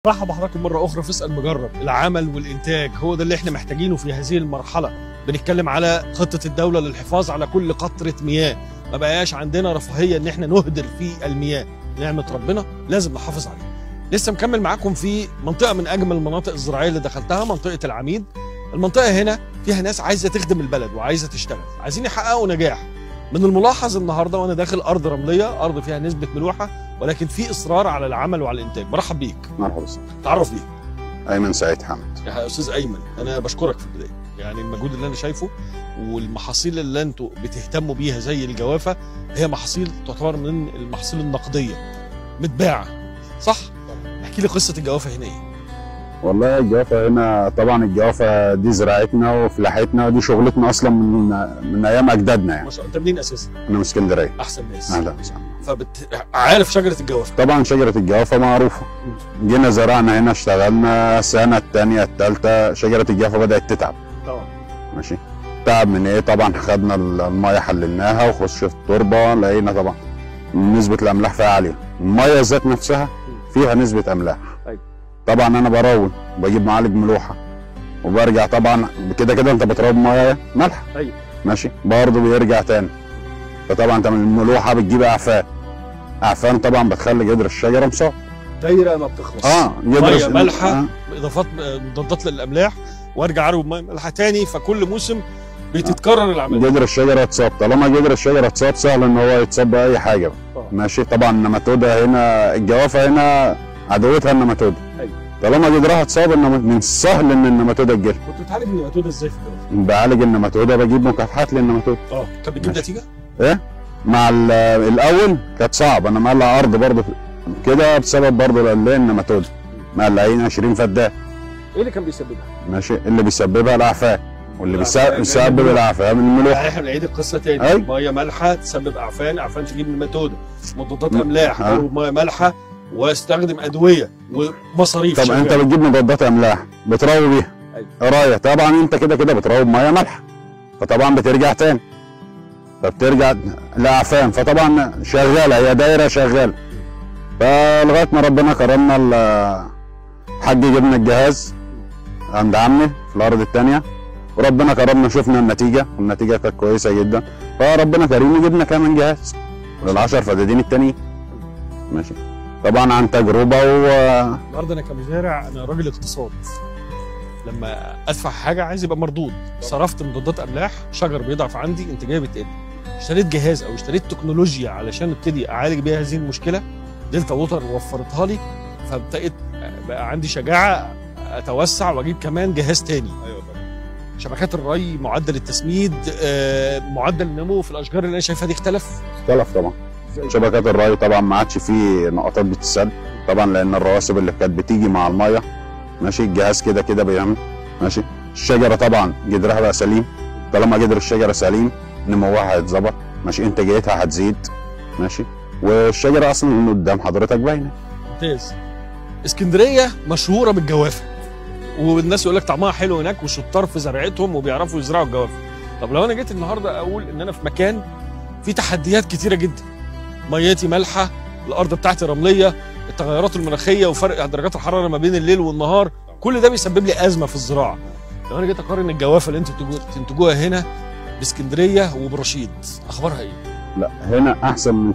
رحب بحضراتكم مرة أخرى في اسأل مجرب العمل والإنتاج هو ده اللي احنا محتاجينه في هذه المرحلة بنتكلم على خطة الدولة للحفاظ على كل قطرة مياه ما بقاش عندنا رفاهية إن احنا نهدر في المياه نعمة ربنا لازم نحافظ عليها لسه مكمل معاكم في منطقة من أجمل المناطق الزراعية اللي دخلتها منطقة العميد المنطقة هنا فيها ناس عايزة تخدم البلد وعايزة تشتغل عايزين يحققوا نجاح من الملاحظ النهارده وانا داخل ارض رمليه ارض فيها نسبه ملوحه ولكن في اصرار على العمل وعلى الانتاج برحب بيك مرحبا بك. تعرف بيك ايمن سعيد حمد يا استاذ ايمن انا بشكرك في البدايه يعني المجهود اللي انا شايفه والمحاصيل اللي انتوا بتهتموا بيها زي الجوافه هي محاصيل تعتبر من المحاصيل النقديه متباعه صح احكي لي قصه الجوافه هنا ايه والله الجوافه هنا طبعا الجوافه دي زراعتنا وفلاحتنا ودي شغلتنا اصلا من من ايام اجدادنا يعني ما شاء الله انت منين اساسا انا من اسكندريه احسن ناس اهلا وسهلا فبت... عارف شجره الجوافه طبعا شجره الجوافه معروفه جينا زرعنا هنا اشتغلنا السنه الثانيه الثالثه شجره الجوافه بدات تتعب طبعا ماشي تعب من ايه طبعا خدنا الميه حللناها وخش في التربه لقينا طبعا نسبه الاملاح فيها عاليه الميه ذات نفسها فيها نسبه املاح أيوة. طبعا انا بروي بجيب معالج ملوحه وبرجع طبعا كده كده انت بتروي ميه ملح أيوة. ماشي برضه بيرجع تاني فطبعا انت من الملوحه بتجيب اعفان اعفان طبعا بتخلي جدر الشجره مصاب دايره ما بتخلص اه ميه الش- مالحه آه. اضافات مضادات للاملاح وارجع اروي بميه مالحه تاني فكل موسم بتتكرر العمليه جدر الشجره اتصاب طالما جدر الشجره اتصاب سهل ان هو يتصاب باي حاجه طبعا. ماشي طبعا النماتوده هنا الجوافه هنا عدوتها النماتوده أيوة. طالما جدرها اتصاب النم- من السهل ان النماتوده تجيلها كنت بتعالج النباتوده ازاي في الجوافه؟ بعالج النماتوده بجيب مكافحات للنماتوده اه كانت بتجيب ماشي. نتيجه؟ مع ال- الاول كانت صعب انا مقلع ارض برضه كده بسبب برضه النماتوده مقلعين 20 فدان ايه اللي كان بيسببها؟ ماشي اللي بيسببها الاعفان واللي الأعفان، بيسبب بيسبب الملوحة. الاعفان من الملوحه يعني احنا بنعيد القصه تاني أيوة. ميه مالحه تسبب اعفان اعفان تجيب نباتوده مضادات م- املاح آه. او ميه مالحه واستخدم ادويه ومصاريف طب انت شغالة. بتجيب مضادات املاح بتروي بيها أيوة. رايه طبعا انت كده كده بتروي بميه مالحه فطبعا بترجع تاني فبترجع لاعفان فطبعا شغاله هي دايره شغاله فلغايه ما ربنا كرمنا ال- الحاج جبنا الجهاز عند عمي في الارض الثانيه وربنا كرمنا شفنا النتيجه والنتيجه كانت كويسه جدا فربنا كريم جبنا كمان جهاز للعشر فدادين التانيين ماشي طبعا عن تجربه و النهارده انا كمزارع انا راجل اقتصاد لما ادفع حاجه عايز يبقى مردود صرفت مضادات املاح شجر بيضعف عندي انتاجيه بتقل اشتريت جهاز او اشتريت تكنولوجيا علشان ابتدي اعالج بيها هذه المشكله دلتا ووتر وفرتها لي فابتديت بقى عندي شجاعه اتوسع واجيب كمان جهاز تاني ايوه طبعا شبكات الري معدل التسميد آه، معدل النمو في الاشجار اللي انا شايفها دي اختلف اختلف طبعا شبكات الري طبعا ما عادش فيه نقطات بتتسد طبعا لان الرواسب اللي كانت بتيجي مع الميه ماشي الجهاز كده كده بيعمل ماشي الشجره طبعا جدرها بقى سليم طالما جدر الشجره سليم نموها هيتظبط ماشي انتاجيتها هتزيد ماشي والشجره اصلا من قدام حضرتك باينه ممتاز اسكندريه مشهوره بالجوافه والناس يقول لك طعمها حلو هناك وشطار في زراعتهم وبيعرفوا يزرعوا الجوافه طب لو انا جيت النهارده اقول ان انا في مكان فيه تحديات كتيره جدا مياتي مالحه الارض بتاعتي رمليه التغيرات المناخيه وفرق درجات الحراره ما بين الليل والنهار كل ده بيسبب لي ازمه في الزراعه لو انا جيت اقارن الجوافه اللي انتوا بتنتجو- تنتجوها هنا باسكندريه وبرشيد اخبارها ايه لا هنا احسن من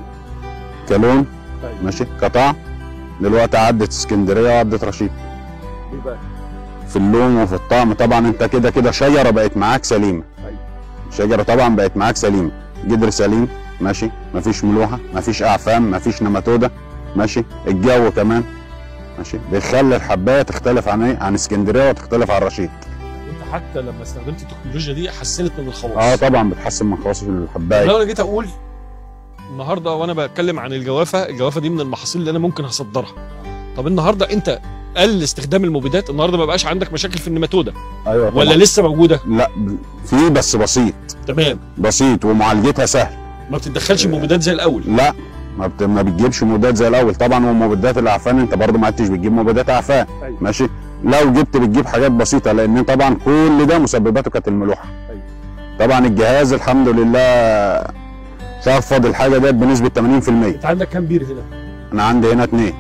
كلون ماشي كطعم دلوقتي عدت اسكندريه وعدت رشيد ايه بقى في اللون وفي الطعم طبعا انت كده كده شجره بقت معاك سليمه أيوة. شجره طبعا بقت معاك سليمه جدر سليم ماشي مفيش ملوحه مفيش اعفان مفيش نماتوده ماشي الجو كمان ماشي بيخلي الحبايه تختلف عن ايه عن اسكندريه وتختلف عن رشيد انت حتى لما استخدمت التكنولوجيا دي حسنت من الخواص اه طبعا بتحسن من خواص الحبايه لو انا جيت اقول النهارده وانا بتكلم عن الجوافه الجوافه دي من المحاصيل اللي انا ممكن هصدرها طب النهارده انت قل استخدام المبيدات النهارده ما بقاش عندك مشاكل في النماتوده ايوه طبعا. ولا لسه موجوده لا في بس بسيط تمام بسيط ومعالجتها سهل ما بتتدخلش مبيدات زي الاول لا ما, بت... ما بتجيبش مبيدات زي الاول طبعا ومبيدات الاعفان انت برضو ما عدتش بتجيب مبيدات اعفان أيوة. ماشي لو جبت بتجيب حاجات بسيطه لان طبعا كل ده مسبباته كانت الملوحه أيوة. طبعا الجهاز الحمد لله خفض الحاجه ديت بنسبه 80% انت عندك كام بير هنا انا عندي هنا اتنين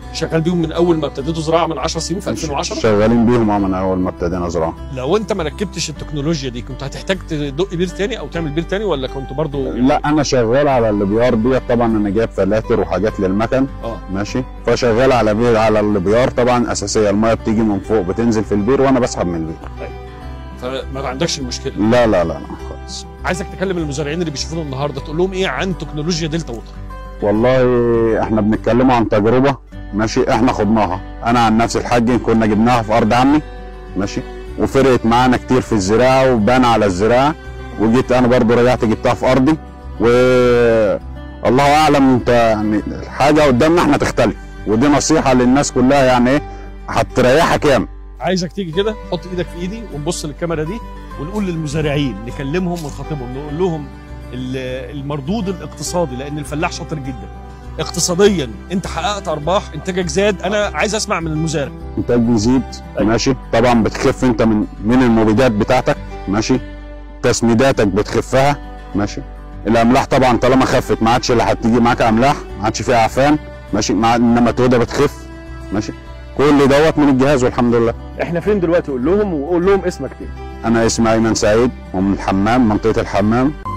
شغال بيهم من اول ما ابتديتوا زراعه من 10 سنين في 2010 شغالين بيهم اه من اول ما ابتدينا زراعه لو انت ما ركبتش التكنولوجيا دي كنت هتحتاج تدق بير تاني او تعمل بير تاني ولا كنت برضو لا انا شغال على البيار ديت طبعا انا جايب فلاتر وحاجات للمكن اه ماشي فشغال على بير على البيار طبعا اساسيه الميه بتيجي من فوق بتنزل في البير وانا بسحب من البير فما عندكش المشكله لا لا لا لا خالص عايزك تكلم المزارعين اللي بيشوفونا النهارده تقول لهم ايه عن تكنولوجيا دلتا ووتر والله احنا بنتكلموا عن تجربه ماشي احنا خضناها انا عن نفسي الحاج كنا جبناها في ارض عمي ماشي وفرقت معانا كتير في الزراعه وبان على الزراعه وجيت انا برضو رجعت جبتها في ارضي و الله اعلم انت يعني الحاجه قدامنا احنا تختلف ودي نصيحه للناس كلها يعني ايه هتريحك ياما عايزك تيجي كده حط ايدك في ايدي ونبص للكاميرا دي ونقول للمزارعين نكلمهم ونخاطبهم نقول لهم ال- المردود الاقتصادي لان الفلاح شاطر جدا اقتصاديا انت حققت ارباح انتاجك زاد انا عايز اسمع من المزارع انتاج بيزيد أيوة. ماشي طبعا بتخف انت من من المبيدات بتاعتك ماشي تسميداتك بتخفها ماشي الاملاح طبعا طالما خفت ما عادش اللي هتيجي معاك املاح ما عادش فيها عفان ماشي مع انما توده بتخف ماشي كل دوت من الجهاز والحمد لله احنا فين دلوقتي قول لهم وقول لهم اسمك تاني انا اسمي ايمن سعيد ومن الحمام منطقه الحمام